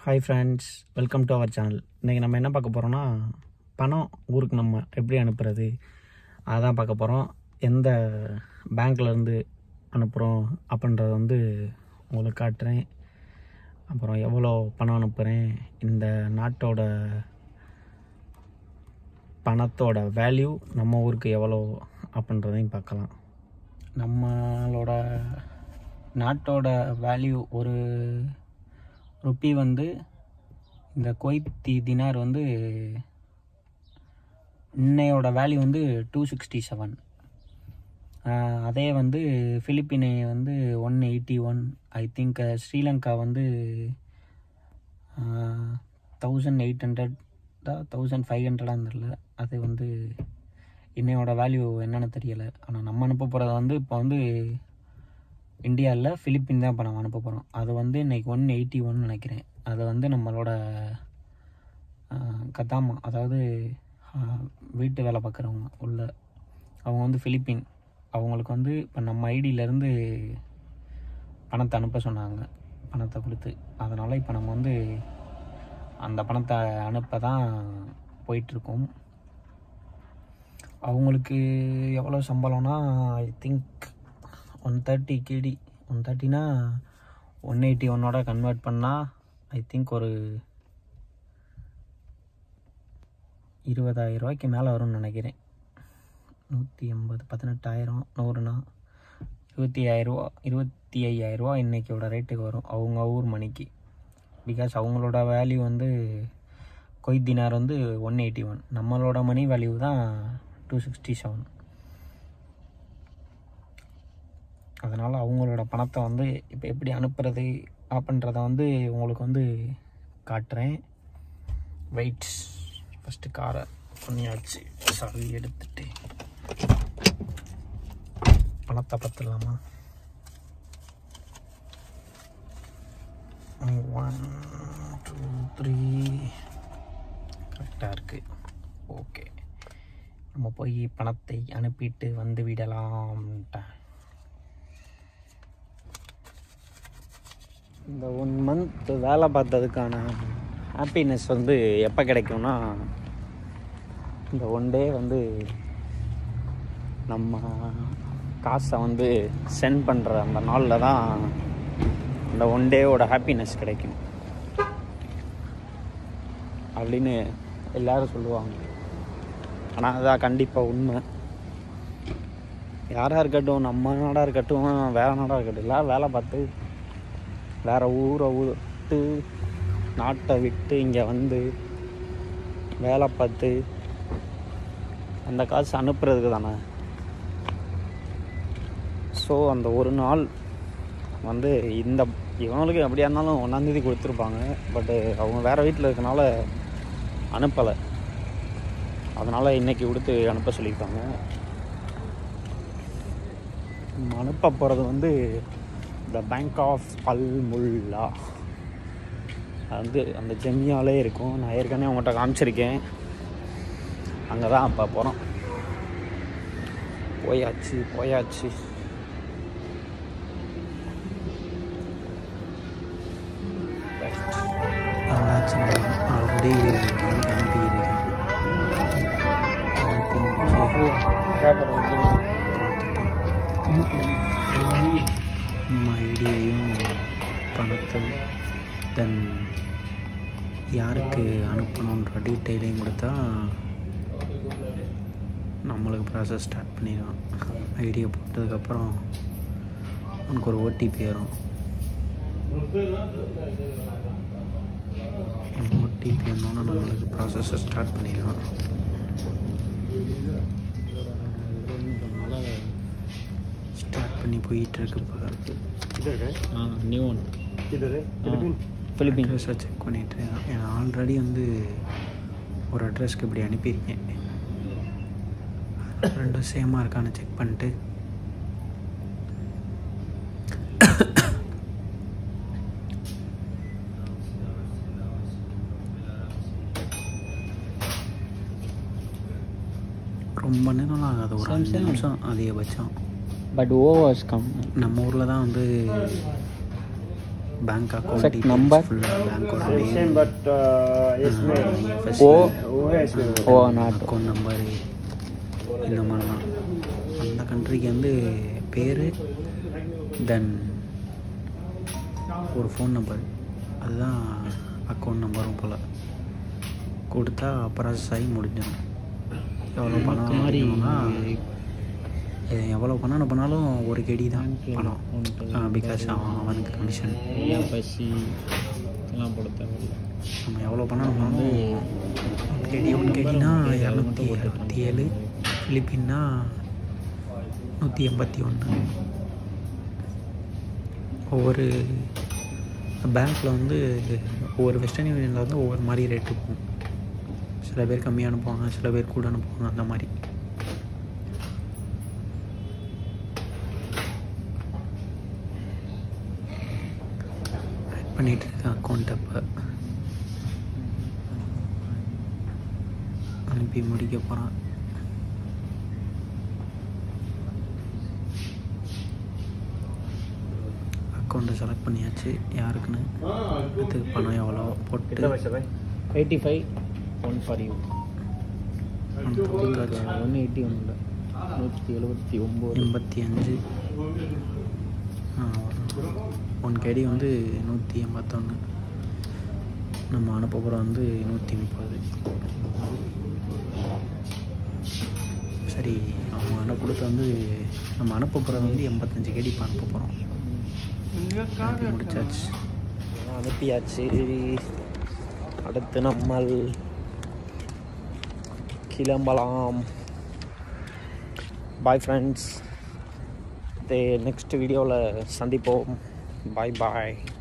Hi friends welcome to our channel இன்றைக்கி நம்ம என்ன பார்க்க போகிறோம்னா பணம் ஊருக்கு நம்ம எப்படி அனுப்புறது அதான் பார்க்க போகிறோம் எந்த பேங்க்லேருந்து அனுப்புகிறோம் அப்படின்றத வந்து உங்களுக்கு காட்டுறேன் அப்புறம் எவ்வளோ பணம் அனுப்புகிறேன் இந்த நாட்டோட பணத்தோட வேல்யூ நம்ம ஊருக்கு எவ்வளோ அப்படின்றதையும் பார்க்கலாம் நம்மளோட நாட்டோட வேல்யூ ஒரு ருப்பி வந்து இந்த குவைத்தி தினார் வந்து இன்னையோட வேல்யூ வந்து டூ சிக்ஸ்டி செவன் அதே வந்து ஃபிலிப்பினை வந்து one eighty one I think Sri Lanka வந்து thousand eight hundred thousand five ஹண்ட்ரடாக தெரில அது வந்து இன்னையோட வேல்யூ என்னன்னு தெரியலை ஆனால் நம்ம அனுப்ப போகிறத வந்து இப்போ வந்து இந்தியாவில் ஃபிலிப்பின் தான் இப்போ நம்ம அனுப்ப போகிறோம் அது வந்து இன்னைக்கு ஒன் எயிட்டி ஒன் நினைக்கிறேன் அது வந்து நம்மளோட கதாமா அதாவது ஆஹ், வீட்டு வேலை பார்க்குறவங்க உள்ள அவங்க வந்து ஃபிலிப்பின் அவங்களுக்கு வந்து இப்போ நம்ம ஐடியிலேருந்து பணத்தை அனுப்ப சொன்னாங்க பணத்தை கொடுத்து அதனால் இப்போ நம்ம வந்து அந்த பணத்தை அனுப்ப தான் போயிட்டுருக்கோம் அவங்களுக்கு எவ்வளோ சம்பளம்னா I think one thirty KD one தேர்ட்டினா ஒன் எயிட்டி ஒன்னோட கன்வெர்ட் பண்ணால் ஐ திங்க் ஒரு இருபதாயிரம் ரூபாய்க்கு மேலே வரும்னு நினைக்கிறேன் நூற்றி எண்பது பதினெட்டாயிரம் நூறுனா இருபத்தி ஆயிரரூவா இருபத்தி ஐயாயிரரூவா இன்றைக்கியோட ரேட்டுக்கு வரும் அவங்க ஊர் மணிக்கு பிகாஸ் அவங்களோட வேல்யூ வந்து கொய்த் தினார் வந்து ஒன் எயிட்டி ஒன் நம்மளோட மணி வேல்யூ தான் டூ சிக்ஸ்டி செவன் அதனால் அவங்களோட பணத்தை வந்து இப்போ எப்படி அனுப்புறது அப்படின்றத வந்து உங்களுக்கு வந்து காட்டுறேன் வெயிட் ஃபஸ்ட்டு காரை பண்ணியாச்சு சாவி எடுத்துட்டு பணத்தை பார்த்துடலாமா ஒன் டூ த்ரீ கரெக்டாக இருக்குது ஓகே நம்ம போய் பணத்தை அனுப்பிட்டு வந்து விடலாம்ட்டேன் இந்த ஒன் மந்த் வேலை பார்த்ததுக்கான ஹாப்பினஸ் வந்து எப்போ கிடைக்கும்னா இந்த ஒன் டே வந்து நம்ம காசை வந்து சென்ட் பண்ணுற அந்த நாளில் தான் அந்த ஒன் டேவோட ஹாப்பினஸ் கிடைக்கும் அப்படின்னு எல்லாரும் சொல்லுவாங்க ஆனால் அதான் கண்டிப்பாக உண்மை யாராக இருக்கட்டும் நம்ம நாடாக இருக்கட்டும் வேறு நாடாக இருக்கட்டும் எல்லாம் வேலை பார்த்து வேறு ஊரை விட்டு நாட்டை விட்டு இங்கே வந்து வேலை பார்த்து அந்த காசு அனுப்புறதுக்கு தானே ஸோ அந்த ஒரு நாள் வந்து இந்த இவங்களுக்கு எப்படியா இருந்தாலும் ஒன்றாந்தேதி கொடுத்துருப்பாங்க பட்டு அவங்க வேறு வீட்டில் இருக்கனால அனுப்பலை அதனால் இன்னைக்கு கொடுத்து அனுப்ப சொல்லியிருக்காங்க நம்ம அனுப்ப போகிறது வந்து the bank of Al Mulla அது வந்து அந்த ஜெமியாலே இருக்கும் நான் ஏற்கனவே உங்கள்கிட்ட காமிச்சிருக்கேன் அங்கே தான் அப்போ போகிறோம் போயாச்சு போயாச்சு ஆல்ரெடி நம்ம ஐடியையும் பணத்தை தென் யாருக்கு அனுப்பணுன்ற டீட்டெயிலையும் கொடுத்தா நம்மளுக்கு ப்ராசஸ் ஸ்டார்ட் பண்ணிடலாம் ஐடியா போட்டதுக்கப்புறம் உனக்கு ஒரு ஓடிபி வரும் ஓடிபி வந்தோன்னா நம்மளுக்கு ப்ராசஸை ஸ்டார்ட் பண்ணிடலாம் ஸ்டார்ட் பண்ணி போயிட்டு இருக்கு இப்போ ஆ நியூ ஒன் ஃபிலிப்பீன்ஸை செக் பண்ணிட்டு நான் ஆல்ரெடி வந்து ஒரு அட்ரஸ்க்கு இப்படி அனுப்பியிருக்கேன் ரெண்டும் சேமாக இருக்கான்னு செக் பண்ணிட்டு ரொம்ப நேரம்லாம் ஆகாது ஒரு அஞ்சு நிமிஷம் அதிகபட்சம் But O was come. நம்ம ஊரில் தான் வந்து பேங்க் Check அக்கௌண்ட் number. ஃபுல்லாக பேங்க்கோட Same, name but uh, it's me. Oh Who has me? Oh not account number இந்த மாதிரிலாம் அந்த கண்ட்ரிக்கு வந்து பேர் தென் ஒரு ஃபோன் நம்பர் அதுதான் அக்கௌண்ட் நம்பரும் போல் கொடுத்தா ப்ராசஸ் ஆகி முடிஞ்சிடும் எவ்வளோ பணம் மாதிரி அடிக்கணும்னா எ- எவ்வளோ பணம் அனுப்பினாலும் ஒரு கெடி தான் பணம் பிகாஸ் அவன் அவனுக்கு கமிஷன் பசி எல்லாம் போட தேவையில்லை நம்ம எவ்வளோ பணம் அனுப்பினாலும் ஒன் கேடி ஒன் கேடினா இரநூத்தி அறுபத்தி ஏழு ஃபிலிப்பின்னா நூற்றி எண்பத்தி ஒன்று ஒவ்வொரு பேங்க்கில் வந்து ஒவ்வொரு வெஸ்டர்ன் யூனியனில் வந்து ஒவ்வொரு மாதிரி ரேட் இருக்கும் சில பேர் கம்மியாக அனுப்புவாங்க சில பேர் கூட அனுப்புவாங்க அந்த மாதிரி ஆட் பண்ணிகிட்டு இருக்கேன் அக்கௌண்ட் அப்போ அனுப்பி முடிக்க போகிறான் அக்கௌண்ட்டை செலக்ட் பண்ணியாச்சு யாருக்குன்னு அதுக்கு பணம் எவ்வளோ போட்டு eighty five one for you one thousand ஆச்சு ஒன் எயிட்டி ஒன்றில் நூற்றி எழுபத்தி ஒம்பது எண்பத்தி அஞ்சு ஒன் கேடி வந்து நூற்றி எண்பத்தொன்று நம்ம அனுப்ப போகிற வந்து நூற்றி முப்பது சரி அவங்க அனுப்ப கொடுத்த வந்து நம்ம அனுப்ப போகிறது வந்து எண்பத்தஞ்சு கேடி இப்போ அனுப்ப போகிறோம் அனுப்பி முடிச்சாச்சு அனுப்பியாச்சு அடுத்து நம்மள் கிளம்பலாம் பாய் ஃப்ரெண்ட்ஸ் நெக்ஸ்ட் வீடியோவில் சந்திப்போம் பாய் பாய்